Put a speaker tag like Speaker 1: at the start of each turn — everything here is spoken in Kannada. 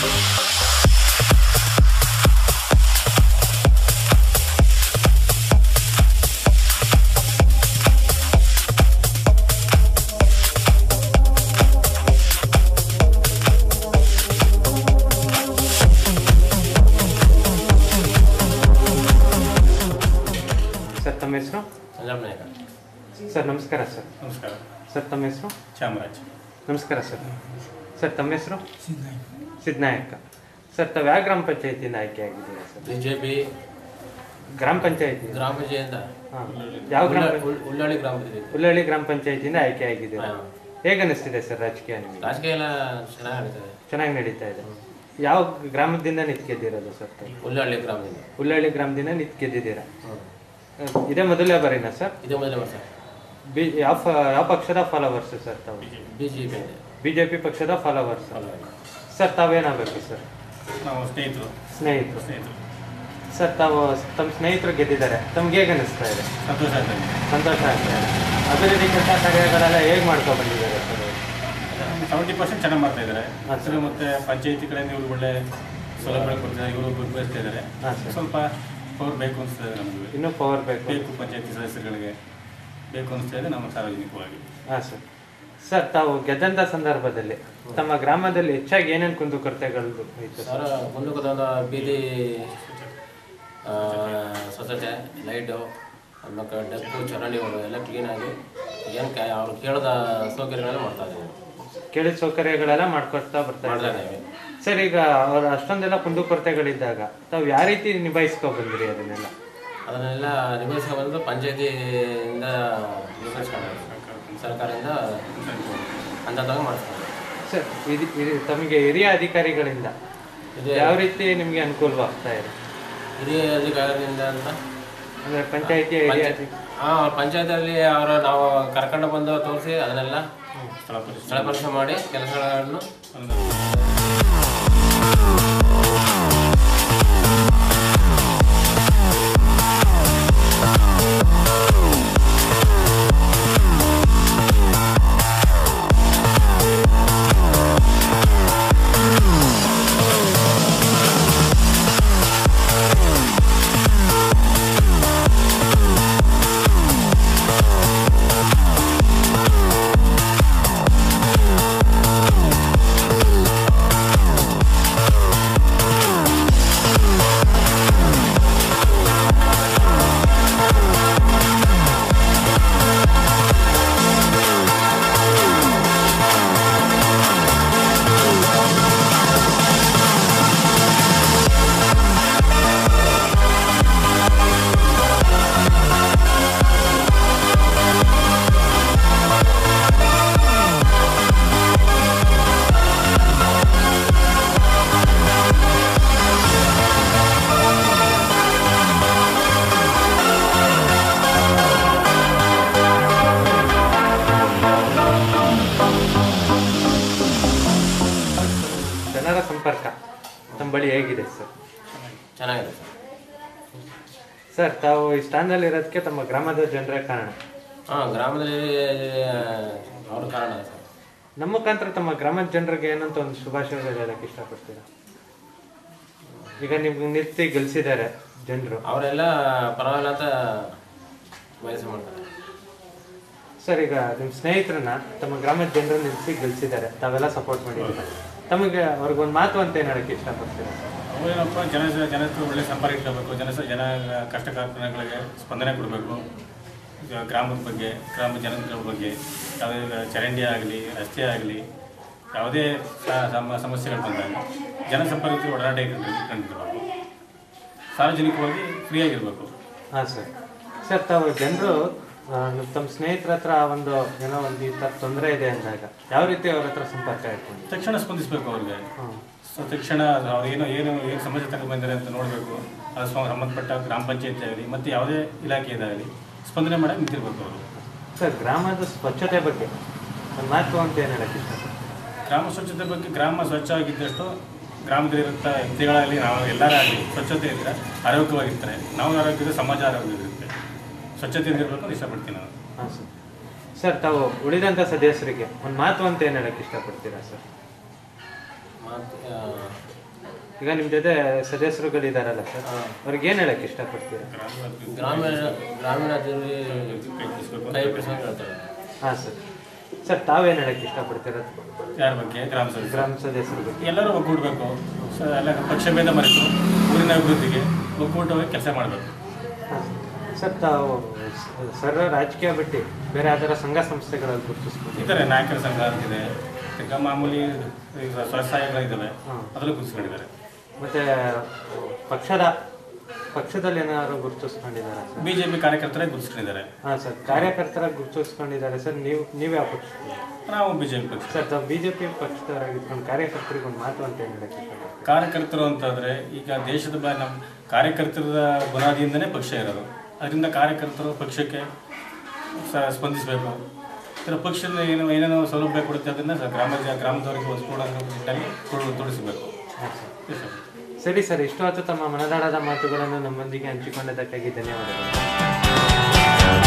Speaker 1: ಸರ್ ತಮ್ಮ ಹೆಸರು
Speaker 2: ಸಂಜಾಮ್ ನಾಯಕ
Speaker 1: ಸರ್ ನಮಸ್ಕಾರ ಸರ್
Speaker 3: ನಮಸ್ಕಾರ
Speaker 1: ಸರ್ ತಮ್ಮ ಹೆಸರು
Speaker 3: ಚಾಮರಾಜ್
Speaker 1: ನಮಸ್ಕಾರ ಸರ್ ಸರ್ ತಮ್ಮ ಹೆಸರು ಸಿದ್ನಾಯಕ ಸರ್ ತಾವು ಯಾವ ಗ್ರಾಮ ಪಂಚಾಯತಿಯಿಂದ ಆಯ್ಕೆ ಆಗಿದ್ದೀರಾ ಸರ್
Speaker 2: ಬಿ ಜೆ ಪಿ
Speaker 1: ಗ್ರಾಮ ಪಂಚಾಯತಿ
Speaker 2: ಗ್ರಾಮ ಪಂಚಾಯತ್
Speaker 1: ಹಾಂ ಯಾವ ಗ್ರಾಮ
Speaker 2: ಉಳ್ಳಾಳಿ ಗ್ರಾಮ ಪಂಚಾಯತ್
Speaker 1: ಉಳ್ಳಳ್ಳಿ ಗ್ರಾಮ ಪಂಚಾಯತಿಯಿಂದ ಆಯ್ಕೆ ಆಗಿದ್ದೀರಾ
Speaker 2: ಹಾ.
Speaker 1: ಹೇಗೆ ಅನಿಸ್ತಿದೆ ಸರ್ ರಾಜಕೀಯ ನಿಮಗೆ
Speaker 2: ರಾಜಕೀಯ ಎಲ್ಲ ಚೆನ್ನಾಗಿ ನಡೀತದೆ
Speaker 1: ಚೆನ್ನಾಗಿ ನಡೀತಾ ಇದೆ ಯಾವ ಗ್ರಾಮದಿಂದ ನಿಂತು ಗೆದ್ದಿರೋದು ಸರ್ ತಾವು?
Speaker 2: ಉಳ್ಳಾಳಿ ಗ್ರಾಮದಿಂದ
Speaker 1: ಉಳ್ಳಳ್ಳಿ ಗ್ರಾಮದಿಂದ ನಿಂತು ಗೆದ್ದಿದ್ದೀರಾ
Speaker 2: ಹ್ಮ್.
Speaker 1: ಅಹ್, ಇದೇ ಮೊದಲೇ ಬಾರಿನಾ ಸರ್
Speaker 2: ಇದೇ ಮೊದಲೇ ವರ್ಷ
Speaker 1: ಬಿ ಯಾವ ಫ- ಯಾವ ಪಕ್ಷದ ಫಾಲೋವರ್ಸ್ ಸರ್ ತಾವು
Speaker 2: ಬಿ ಜೆ ಪಿ ಇದೆ
Speaker 1: ಬಿಜೆಪಿ ಪಕ್ಷದ ಫಾಲೋವರ್ಸ್ ಸರ್ ತಾವೇನಾಗಬೇಕು ಸರ್
Speaker 3: ನಾವು ಸ್ನೇಹಿತರು
Speaker 1: ಸ್ನೇಹಿತರು
Speaker 3: ಸ್ನೇಹಿತರು
Speaker 1: ಸರ್ ತಾವು ತಮ್ಮ ಸ್ನೇಹಿತರು ಗೆದ್ದಿದ್ದಾರೆ ತಮ್ಗೆ ಹೇಗೆ ಅನಿಸ್ತಾ ಇದೆ
Speaker 3: ಸಂತೋಷ ಆಯ್ತು
Speaker 1: ಸಂತೋಷ ಆಗ್ತಾ ಇದೆ ಅಭಿವೃದ್ಧಿ ಕೆಲಸ ಕಾರ್ಯಗಳೆಲ್ಲ ಹೇಗೆ ಮಾಡ್ಕೊ ಬಂದಿದ್ದಾರೆ ಸರ್ ಅವ್ರು?
Speaker 3: ಸೆವೆಂಟಿ ಪರ್ಸೆಂಟ್ ಚೆನ್ನಾಗಿ ಮಾಡ್ತಾ ಇದ್ದಾರೆ
Speaker 1: ಹಾಂ ಸರ್.
Speaker 3: ಮತ್ತೆ ಪಂಚಾಯತಿ ಕಡೆಯಿಂದ ಇವರು ಒಳ್ಳೆ ಸೌಲಭ್ಯ ಕೊಡ್ತಿದ್ದಾರೆ ಇವರು ಗುರುತಿಸ್ತಾ ಇದ್ದಾರೆ
Speaker 1: ಹಾಂ ಸರ್
Speaker 3: ಸ್ವಲ್ಪ ಪವರ್ ಬೇಕು ಅನಿಸ್ತಾ ಇದೆ ನಮಗೆ
Speaker 1: ಇನ್ನೂ ಪವರ್ ಬೇಕು
Speaker 3: ಬೇಕು ಪಂಚಾಯತಿ ಸದಸ್ಯರುಗಳಿಗೆ ಬೇಕು ಅನಿಸ್ತಾ ಇದೆ ನಮ್ಮ ಸಾರ್ವಜನಿಕವಾಗಿ
Speaker 1: ಹಾಂ ಸರ್ ಸರ್ ತಾವು ಗೆದ್ದಂಥ ಸಂದರ್ಭದಲ್ಲಿ ತಮ್ಮ ಗ್ರಾಮದಲ್ಲಿ ಹೆಚ್ಚಾಗಿ ಏನೇನು ಕುಂದುಕೊರತೆಗಳು ಇತ್ತು ಸರ್
Speaker 2: ಸರ್ ಮುಂದಕ್ಕೆ ಬೀದಿ ಆ, ಸ್ವಚ್ಛತೆ ಲೈಟು ಆಮೇಲೆ ಡಬ್ಬು ಚರಂಡಿಗಳು ಎಲ್ಲ ಕ್ಲೀನಾಗಿ ಏನು ಕ ಅವ್ರು ಕೇಳಿದ ಸೌಕರ್ಯಗಳೆಲ್ಲ ಮಾಡ್ತಾ ಇದ್ದೀವಿ
Speaker 1: ಕೇಳಿದ ಸೌಕರ್ಯಗಳೆಲ್ಲ ಮಾಡ್ಕೊಡ್ತಾ ಬರ್ತಾ
Speaker 2: ಮಾಡ್ತಾ
Speaker 1: ಇದ್ದಾರೆ
Speaker 2: ಇದ್ದೀವಿ
Speaker 1: ಸರ್ ಈಗ ಅವ್ರ ಅಷ್ಟೊಂದೆಲ್ಲ ಕುಂದುಕೊರತೆಗಳಿದ್ದಾಗ ತಾವು ಯಾವ ರೀತಿ ನಿಭಾಯಿಸ್ಕೊ ಬಂದ್ರಿ ಅದನ್ನೆಲ್ಲ
Speaker 2: ಅದನ್ನೆಲ್ಲ ನಿಭಾಯಿಸ್ಕೊಂಡು ಬಂದು ಪಂಚಾಯತಿಯಿಂದ ನಿಭಾಯಿಸ್ಕೊಂಡು ಸರ್ಕಾರದಿಂದ ಅಂದಾಗ ಮಾಡಿಸ್ಕೊಂಡು
Speaker 1: ಸರ್ ಇದು ಇದು ತಮಗೆ ಹಿರಿಯ ಅಧಿಕಾರಿಗಳಿಂದ
Speaker 2: ಇದು
Speaker 1: ಯಾವ ರೀತಿ ನಿಮಗೆ ಅನುಕೂಲವಾಗ್ತಾ ಇದೆ
Speaker 2: ಹಿರಿಯ ಅಧಿಕಾರದಿಂದ ಅಂತ
Speaker 1: ಅಂದ್ರೆ ಪಂಚಾಯತಿ ಹಿರಿಯ ಅಧಿ-
Speaker 2: ಹಾಂ ಪಂಚಾಯತಲ್ಲಿ ಅವರು ನಾವು ಕರ್ಕೊಂಡು ಬಂದು ತೋರಿಸಿ ಅದನ್ನೆಲ್ಲ
Speaker 3: ಸ್ಥಳ ಪರಿಸ್ಥಿತಿ
Speaker 2: ಸ್ಥಳ ಪರೀಕ್ಷೆ ಮಾಡಿ ಕೆಲಸಗಳನ್ನು
Speaker 1: ಜನರ ಸಂಪರ್ಕ ನಮ್ಮ ಬಳಿ ಹೇಗಿದೆ ಸರ್
Speaker 2: ಚೆನ್ನಾಗಿದೆ ಸರ್
Speaker 1: ಸರ್ ತಾವು ಈ ಸ್ಥಾನದಲ್ಲಿ ಇರೋದಕ್ಕೆ ತಮ್ಮ ಗ್ರಾಮದ ಜನರೇ ಕಾರಣ
Speaker 2: ಹಾಂ ಗ್ರಾಮದಲ್ಲಿ ಅವ್ರ ಕಾರಣ ಸರ್
Speaker 1: ನಮ್ಮ ಮುಖಾಂತರ ತಮ್ಮ ಗ್ರಾಮದ ಜನರಿಗೆ ಏನಂತ ಒಂದು ಶುಭಾಶಯಗಳು ಹೇಳಕ್ಕೆ ಇಷ್ಟಪಡ್ತೀರಾ ಈಗ ನಿಮ್ಗೆ ನಿತ್ಯ ಗೆಲ್ಸಿದ್ದಾರೆ ಜನರು
Speaker 2: ಅವರೆಲ್ಲ ಪರವಾಗಿಲ್ಲ ಅಂತ ವಯಸ್ಸು ಮಾಡ್ತಾರೆ
Speaker 1: ಸರ್ ಈಗ ನಿಮ್ಮ ಸ್ನೇಹಿತರನ್ನ ತಮ್ಮ ಗ್ರಾಮದ ಜನರು ನಿಲ್ಲಿಸಿ ಗೆಲ್ಸಿದ್ದಾರೆ ತಾವೆಲ್ಲ ಸಪೋರ್ಟ್ ಮಾಡಿದ್ದೀರಾ ತಮಗೆ ಅವ್ರಿಗೊಂದು ಮಾತು ಅಂತ ಏನು ಹೇಳಕ್ಕೆ ಇಷ್ಟಪಡ್ತೀರಾ
Speaker 3: ಅವೇನಪ್ಪ ಜನ ಜನ ಹತ್ರ ಒಳ್ಳೆ ಸಂಪರ್ಕ ಇಟ್ಕೋಬೇಕು ಜನ ಜನ ಕಷ್ಟ ಕಾರ್ಪಣ್ಯಗಳಿಗೆ ಸ್ಪಂದನೆ ಕೊಡಬೇಕು ಈಗ ಗ್ರಾಮದ ಬಗ್ಗೆ ಗ್ರಾಮದ ಜನಗಳ ಬಗ್ಗೆ ಯಾವುದೇ ಚರಂಡಿ ಆಗಲಿ ರಸ್ತೆ ಆಗಲಿ ಯಾವುದೇ ಸ- ಸಮ ಸಮಸ್ಯೆಗಳು ಬಂದಾಗ ಜನ ಸಂಪರ್ಕದ ಒಡನಾಟ ಇಟ್ಕೊಂಡಿರ್ಬೇಕು ಸಾರ್ವಜನಿಕವಾಗಿ ಫ್ರೀಯಾಗಿರಬೇಕು
Speaker 1: ಹಾಂ ಸರ್ ಸರ್ ತಾವು ಜನರು ತಮ್ಮ ಸ್ನೇಹಿತರ ಹತ್ರ ಒಂದು ಏನೋ ಒಂದು ಈ ಥರ ತೊಂದರೆ ಇದೆ ಅಂದಾಗ ಯಾವ ರೀತಿ ಅವ್ರ ಹತ್ರ ಸಂಪರ್ಕ ಇಟ್ಕೊಂಡು
Speaker 3: ತಕ್ಷಣ ಸ್ಪಂದಿಸಬೇಕು ಅವ್ರಿಗೆ
Speaker 1: ಹಾಂ
Speaker 3: ಸೊ ತಕ್ಷಣ ಅವ್ರು ಏನೋ ಏನು ಏನು ಸಮಸ್ಯೆ ತಗೊಂಡು ಬಂದಿದ್ದಾರೆ ಅಂತ ನೋಡಬೇಕು ಅದು ಸ್ವ- ಸಂಬಂಧಪಟ್ಟ ಗ್ರಾಮ ಪಂಚಾಯತಿ ಆಗಲಿ ಮತ್ತು ಯಾವುದೇ ಇಲಾಖೆಯದಾಗಲಿ ಸ್ಪಂದನೆ ಮಾಡಕ್ಕೆ ನಿಂತಿರ್ಬೇಕು ಅವರು
Speaker 1: ಸರ್ ಗ್ರಾಮದ ಸ್ವಚ್ಛತೆ ಬಗ್ಗೆ ಒಂದು ಮಾತು ಅಂತ ಏನು ಹೇಳಕ್ಕೆ ಇಷ್ಟಪಡ್ತೀನಿ
Speaker 3: ಗ್ರಾಮ ಸ್ವಚ್ಛತೆ ಬಗ್ಗೆ ಗ್ರಾಮ ಸ್ವಚ್ಛವಾಗಿದ್ದಷ್ಟು ಗ್ರಾಮದಲ್ಲಿರುವಂಥ ವ್ಯಕ್ತಿಗಳಾಗಲಿ ನಾವು ಎಲ್ಲರಾಗಲಿ ಸ್ವಚ್ಛತೆ ಇದ್ದರೆ ಆರೋಗ್ಯವಾಗಿರ್ತಾರೆ ನಾವು ಆರೋಗ್ಯದ ಸಮಾಜ ಆರೋಗ್ಯವಿರುತ್ತೆ ಸ್ವಚ್ಛತೆಯಿಂದ ಇರಬೇಕು ಅಂತ ಇಷ್ಟಪಡ್ತೀನಿ ನಾನು
Speaker 1: ಹಾಂ ಸರ್ ಸರ್ ತಾವು ಉಳಿದಂಥ ಸದಸ್ಯರಿಗೆ ಒಂದು ಮಾತು ಅಂತ ಏನು ಹೇಳಕ್ಕೆ ಇಷ್ಟಪಡ್ತೀರಾ ಸರ್
Speaker 2: ಮತ್ತು
Speaker 1: ಈಗ ನಿಮ್ಮ ಜೊತೆ ಸದಸ್ಯರುಗಳಿದಾರಲ್ಲ ಸರ್ ಅವ್ರಿಗೆ ಏನು ಹೇಳಕ್ಕೆ ಇಷ್ಟಪಡ್ತೀರಾ
Speaker 2: ಗ್ರಾಮೀಣ ಗ್ರಾಮೀಣ ಜನರಿಗೆ
Speaker 3: ಕೈ ಬಿಡಿಸ್ಬೇಕು
Speaker 2: ಕೈ ಬಿಡಿಸೋಕೆ ಹೇಳ್ತಾರೆ
Speaker 1: ಹಾಂ ಸರ್ ಸರ್ ತಾವೇನು ಹೇಳಕ್ಕೆ ಇಷ್ಟಪಡ್ತೀರಾ
Speaker 3: ಯಾರ ಬಗ್ಗೆ ಗ್ರಾಮ ಸದಸ್ಯರು
Speaker 1: ಗ್ರಾಮ ಸದಸ್ಯರ ಬಗ್ಗೆ
Speaker 3: ಎಲ್ಲರೂ ಒಗ್ಗೂಡಬೇಕು ಸೊ ಎಲ್ಲ ಪಕ್ಷಭೇದ ಮರೆತು ಊರಿನ ಅಭಿವೃದ್ಧಿಗೆ ಒಗ್ಗೂಟವಾಗಿ ಕೆಲಸ ಮಾಡಬೇಕು
Speaker 1: ಹಾಂ ಸರ್ ತಾವು ಸ- ಸರ್ ರಾಜಕೀಯ ಬಿಟ್ಟು ಬೇರೆ ಯಾವ್ದಾರ ಸಂಘ ಸಂಸ್ಥೆಗಳಲ್ಲಿ ಗುರುತಿಸ್ಬೋದು
Speaker 3: ಇದ್ದಾರೆ ನಾಯಕರ ಸಂಘ ಅಂತಿದೆ ಈಗ ಮಾಮೂಲಿ ಈಗ ಸ್ವಸಹಾಯಗಳಿದ್ದಾವೆ
Speaker 1: ಹಾಂ.
Speaker 3: ಅದರಲ್ಲೂ ಗುರುತಿಸ್ಕೊಂಡಿದ್ದಾರೆ
Speaker 1: ಮತ್ತೆ ಪಕ್ಷದ ಪಕ್ಷದಲ್ಲಿ ಏನಾದ್ರು ಗುರುತಿಸ್ಕೊಂಡಿದ್ದಾರಾ ಸರ್
Speaker 3: ಬಿ ಜೆ ಪಿ ಕಾರ್ಯಕರ್ತರೇ ಗುರುತಿಸ್ಕೊಂಡಿದ್ದಾರೆ
Speaker 1: ಹಾಂ ಸರ್ ಕಾರ್ಯಕರ್ತರ ಗುರುತಿಸ್ಕೊಂಡಿದ್ದಾರೆ ಸರ್ ನೀವು ನೀವು ಯಾವ ಪಕ್ಷ
Speaker 3: ನಾವು ಬಿ ಜೆ ಪಿ ಪಕ್ಷ
Speaker 1: ಸರ್ ತಾವು ಬಿ ಜೆ ಪಿ ಪಕ್ಷದವರಾಗಿದ್ಕೊಂಡು ಕಾರ್ಯಕರ್ತರಿಗೆ ಒಂದು ಮಾತು ಅಂತ ಏನು ಹೇಳಕ್ಕೆ ಇಷ್ಟಪಡ್ತೀರಾ?
Speaker 3: ಕಾರ್ಯಕರ್ತರು ಅಂತಂದರೆ ಈಗ ದೇಶದ ಬ ನಮ್ಮ ಕಾರ್ಯಕರ್ತರ ಬುನಾದಿಯಿಂದನೇ ಪಕ್ಷ ಇರೋದು ಅದರಿಂದ ಕಾರ್ಯಕರ್ತರು ಪಕ್ಷಕ್ಕೆ ಸ ಸ್ಪಂದಿಸಬೇಕು ಇದರ ಪಕ್ಷದ ಏನು ಏನೇನೋ ಸೌಲಭ್ಯ ಕೊಡುತ್ತೆ ಅದನ್ನು ಸ- ಗ್ರಾಮ ಜ- ಗ್ರಾಮದವರಿಗೆ ಒಂದು ಕೂಡ ನಿಟ್ಟಿನಲ್ಲಿ ಕೊಡು ತೊಡಗಿಸಬೇಕು
Speaker 1: ಹಾಂ ಸರ್ ಸರಿ ಸರ್ ಇಷ್ಟು ಹೊತ್ತು ತಮ್ಮ ಮನದಾಳದ ಮಾತುಗಳನ್ನು ನಮ್ಮೊಂದಿಗೆ ಹಂಚಿಕೊಂಡದಕ್ಕಾಗಿ ಧನ್ಯವಾದಗಳು